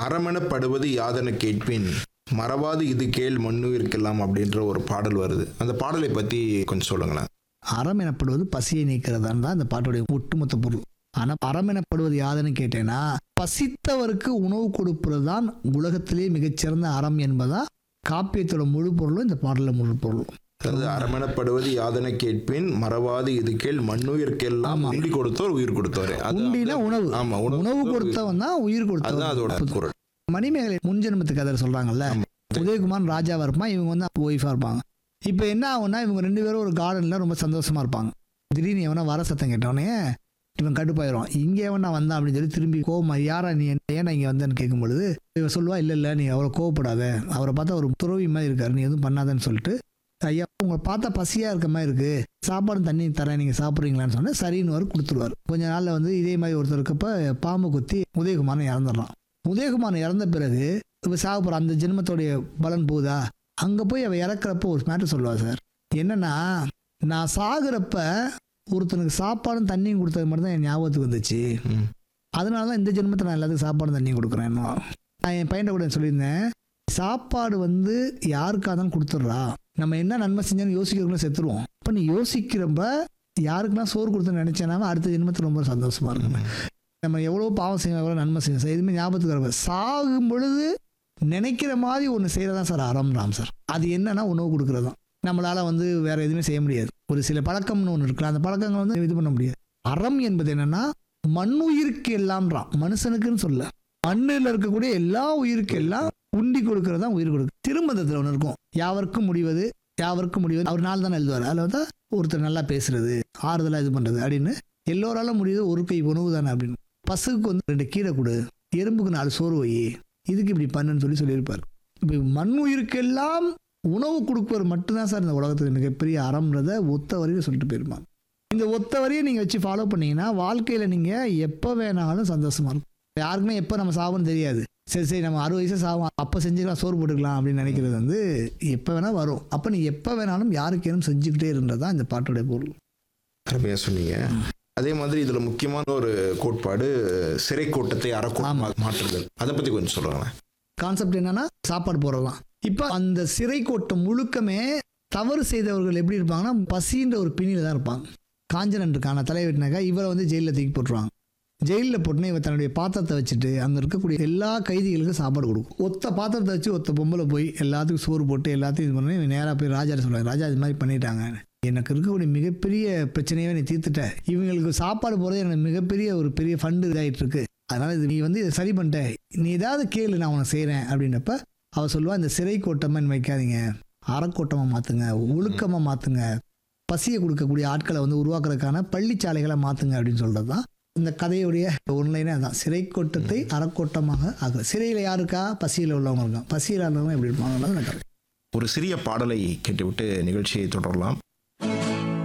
அறமெனப்படுவது யாதன கேட்பின் மறவாது இது கேள் மண்ணுவிற்கெல்லாம் அப்படின்ற ஒரு பாடல் வருது அந்த பாடலை பத்தி கொஞ்சம் சொல்லுங்களேன் அறம் எனப்படுவது பசியை நீக்கிறதான் தான் இந்த பாட்டுடைய ஒட்டுமொத்த பொருள் ஆனால் அறம் எனப்படுவது யாதுன்னு கேட்டேன்னா பசித்தவருக்கு உணவு கொடுப்பது தான் உலகத்திலே மிகச்சிறந்த அறம் என்பதா காப்பியத்தோட முழு பொருளும் இந்த பாடலில் முழு பொருளும் அதாவது அறமெனப்படுவது யாதன கேட்பின் மறவாது இது கேள் மண்ணுயிர்க்கெல்லாம் ஆமா. உண்டி கொடுத்தோர் உயிர் கொடுத்தோர் அது உண்டினா உணவு ஆமா உணவு உணவு கொடுத்தவன் தான் உயிர் அதுதான் அதோட கொடுத்தவன் குரல் மணிமேகலை முன்ஜென்மத்து கதை சொல்றாங்கல்ல ஆமா. உதயகுமார் ராஜாவா இருப்பான் இவங்க வந்து ஒய்ஃபா இருப்பாங்க இப்போ என்ன ஆகும்னா இவங்க ரெண்டு பேரும் ஒரு கார்டன்ல ரொம்ப சந்தோஷமா இருப்பாங்க திடீர்னு எவனா வர சத்தம் கேட்டவனே இவன் கடுப்பாயிரும் இங்கே எவனா வந்தான் அப்படின்னு சொல்லி திரும்பி கோவமா யாரா நீ என்ன- ஏன்னா இங்கே வந்தேன்னு கேட்கும் பொழுது இவன் சொல்லுவா இல்லை இல்லை நீ அவரை கோவப்படாத அவரை பார்த்தா ஒரு துறவி மாதிரி இருக்காரு நீ எதுவும் பண்ணாதன்னு சொல்லிட்டு ஐயா உங்களை பார்த்தா பசியா இருக்க மாதிரி இருக்கு சாப்பாடு தண்ணி தரேன் நீங்க சாப்பிட்றீங்களான்னு சொன்னா சரின்னு வர கொடுத்துருவாரு கொஞ்ச நாள்ல வந்து இதே மாதிரி ஒருத்தர் இருக்கப்ப பாம்பு குத்தி உதயகுமாரன் இறந்துடுறான் உதயகுமாரன் இறந்த பிறகு இப்போ சாக போகிற அந்த ஜென்மத்தோடைய பலன் போகுதா அங்கே போய் அவ இறக்குறப்ப ஒரு மேட்டர் சொல்லுவா சார் என்னன்னா நான் சாகுறப்ப ஒருத்தனுக்கு சாப்பாடும் தண்ணியும் கொடுத்தது மட்டும் தான் என் ஞாபகத்துக்கு வந்துச்சு ம். அதனால தான் இந்த ஜென்மத்தை நான் எல்லாத்துக்கும் சாப்பாடும் தண்ணியும் கொடுக்குறேன் நான் என் பையன் கூட சொல்லியிருந்தேன் சாப்பாடு வந்து யாருக்காக தான் கொடுத்துட்றா நம்ம என்ன நன்மை செஞ்சாலும் யோசிக்கிறவங்களும் செத்துருவோம் இப்போ நீ யோசிக்கிறப்ப யாருக்கெல்லாம் சோறு கொடுத்து நினைச்சேனாம அடுத்த ஜென்மத்தில் ரொம்ப சந்தோஷமா இருக்கும் நம்ம எவ்வளோ பாவம் செய்யணும் எவ்வளோ நன்மை செய்யணும் சார் எதுவுமே ஞாபகத்துக்கு வரப்ப சாகும் பொழுது நினைக்கிற மாதிரி ஒன்று செய்கிறதான் சார் அறம் ராம் சார் அது என்னன்னா உணவு கொடுக்குறது தான் நம்மளால் வந்து வேற எதுவுமே செய்ய முடியாது ஒரு சில பழக்கம்னு ஒன்று இருக்குல்ல அந்த பழக்கங்கள் வந்து இது பண்ண முடியாது அறம் என்பது என்னன்னா மண்ணுயிருக்கு எல்லாம்ன்றான் மனுஷனுக்குன்னு சொல்ல மண்ணில் இருக்கக்கூடிய எல்லா உயிருக்கு எல்லாம் உண்டி கொடுக்கறது தான் உயிர் கொடுக்கு திருமந்தத்தில் ஒன்று இருக்கும் யாவருக்கும் முடிவது யாவருக்கும் முடிவது அவர் நாள் தானே எழுதுவார் அதில் வந்து ஒருத்தர் நல்லா பேசுறது ஆறுதலாக இது பண்ணுறது அப்படின்னு எல்லோராலும் முடியுது ஒரு கை உணவு தானே அப்படின்னு பசுக்கு வந்து ரெண்டு கீரை கொடு எறும்புக்கு நாலு சோறு வை இதுக்கு இப்படி பண்ணுன்னு சொல்லி சொல்லியிருப்பார் இப்போ மண் உயிருக்கெல்லாம் உணவு கொடுப்பவர் மட்டும்தான் சார் இந்த உலகத்தில் மிகப்பெரிய அறம்ன்றத ஒத்த வரையும் சொல்லிட்டு போயிருப்பாங்க இந்த ஒத்த வரையை நீங்கள் வச்சு ஃபாலோ பண்ணீங்கன்னா வாழ்க்கையில் நீங்கள் எப்போ வேணாலும் சந்தோஷமா இருக்கும் யாருக்குமே எப்போ நம்ம சாவோன்னு தெரியாது சரி சரி நம்ம அறுபது வயசு சாவோம் அப்போ செஞ்சுக்கலாம் சோறு போட்டுக்கலாம் அப்படின்னு நினைக்கிறது வந்து எப்போ வேணால் வரும் அப்போ நீ எப்போ வேணாலும் யாருக்கேனும் செஞ்சுக்கிட்டே இருந்தது தான் இந்த பாட்டுடைய பொருள் அருமையா சொன்னீங்க அதே மாதிரி இதுல முக்கியமான ஒரு கோட்பாடு சிறை கோட்டத்தை அறக்கோட்டமாக மாற்றுதல் அதை பத்தி கொஞ்சம் சொல்லுங்களேன் கான்செப்ட் என்னன்னா சாப்பாடு போடுறதுலாம் இப்போ அந்த சிறை கோட்டம் முழுக்கமே தவறு செய்தவர்கள் எப்படி இருப்பாங்கன்னா பசின்ற ஒரு பிணியில தான் இருப்பாங்க காஞ்சனன் இருக்கான தலை வெட்டினாக்கா இவரை வந்து ஜெயிலில் தூக்கி போட்டுருவாங்க ஜெயிலில் போட்டுன்னு இவர் தன்னுடைய பாத்திரத்தை வச்சுட்டு அங்கே இருக்கக்கூடிய எல்லா கைதிகளுக்கும் சாப்பாடு கொடுக்கும் ஒத்த பாத்திரத்தை வச்சு ஒத்த பொம்பளை போய் எல்லாத்துக்கும் சோறு போட்டு எல்லாத்தையும் இது பண்ணி நேராக போய் ராஜா சொல்லுவாங்க ராஜா இது மாதிரி பண்ணிட்டாங்க எனக்கு இருக்கக்கூடிய மிகப்பெரிய பிரச்சனையவே நீ தீர்த்துட்ட இவங்களுக்கு சாப்பாடு போகிறது எனக்கு மிகப்பெரிய ஒரு பெரிய ஃபண்டு இதாகிட்டு இருக்கு அதனால இது நீ வந்து இதை சரி பண்ணிட்ட நீ ஏதாவது கேளு நான் உனக்கு செய்கிறேன் அப்படின்னப்ப அவ சொல்லுவா இந்த சிறை கோட்டமாக வைக்காதீங்க அறக்கோட்டமாக மாற்றுங்க ஒழுக்கமாக மாற்றுங்க பசியை கொடுக்கக்கூடிய ஆட்களை வந்து உருவாக்குறதுக்கான பள்ளிச்சாலைகளை மாற்றுங்க அப்படின்னு சொல்கிறது தான் இந்த கதையுடைய ஒன்லைனே அதான் சிறை கோட்டத்தை அறக்கோட்டமாக ஆக்குறது சிறையில் யாருக்கா பசியில் உள்ளவங்க இருக்கான் பசியில் உள்ளவங்க எப்படி இருப்பாங்க ஒரு சிறிய பாடலை கேட்டுவிட்டு நிகழ்ச்சியை தொடரலாம்